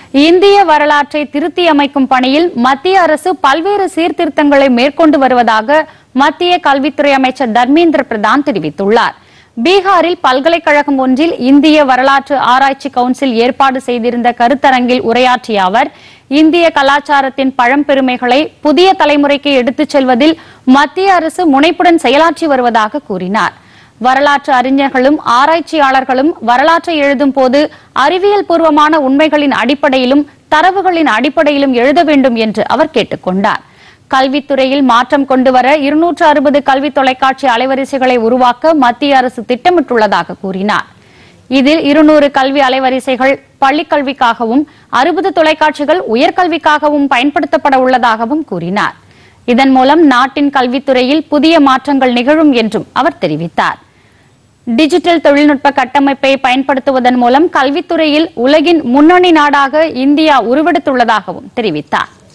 இந்திய வரலாற்றை திருத்தி அமைக்கும் பணியில் மத்திய அரசு பல்வேறு சீர்திருத்தங்களை மேற்கொண்டு வருவதாக மத்திய கல்வித்துறை அமைச்சர் தர்மேந்திர பிரதான் தெரிவித்துள்ளார் பீகாரில் பல்கலைக்கழகம் ஒன்றில் இந்திய வரலாற்று ஆராய்ச்சி கவுன்சில் ஏற்பாடு செய்திருந்த கருத்தரங்கில் உரையாற்றிய அவர் இந்திய கலாச்சாரத்தின் பழம்பெருமைகளை புதிய தலைமுறைக்கு எடுத்துச் செல்வதில் மத்திய அரசு முனைப்புடன் செயலாற்றி வருவதாக கூறினார் வரலாற்று அறிஞர்களும் ஆராய்ச்சியாளர்களும் வரலாற்றை எழுதும் போது அறிவியல் பூர்வமான உண்மைகளின் அடிப்படையிலும் தரவுகளின் அடிப்படையிலும் எழுத வேண்டும் என்று அவர் கேட்டுக்கொண்டார் கல்வித்துறையில் மாற்றம் கொண்டுவர இருநூற்று அறுபது கல்வி தொலைக்காட்சி அலைவரிசைகளை உருவாக்க மத்திய அரசு திட்டமிட்டுள்ளதாக கூறினார் இதில் இருநூறு கல்வி அலைவரிசைகள் பள்ளிக் கல்விக்காகவும் அறுபது தொலைக்காட்சிகள் உயர்கல்விக்காகவும் பயன்படுத்தப்பட உள்ளதாகவும் கூறினார் இதன் மூலம் நாட்டின் கல்வித்துறையில் புதிய மாற்றங்கள் நிகழும் என்றும் அவர் தெரிவித்தார் டிஜிட்டல் தொழில்நுட்ப கட்டமைப்பை பயன்படுத்துவதன் மூலம் கல்வித்துறையில் உலகின் முன்னணி நாடாக இந்தியா உருவெடுத்துள்ளதாகவும் தெரிவித்தார்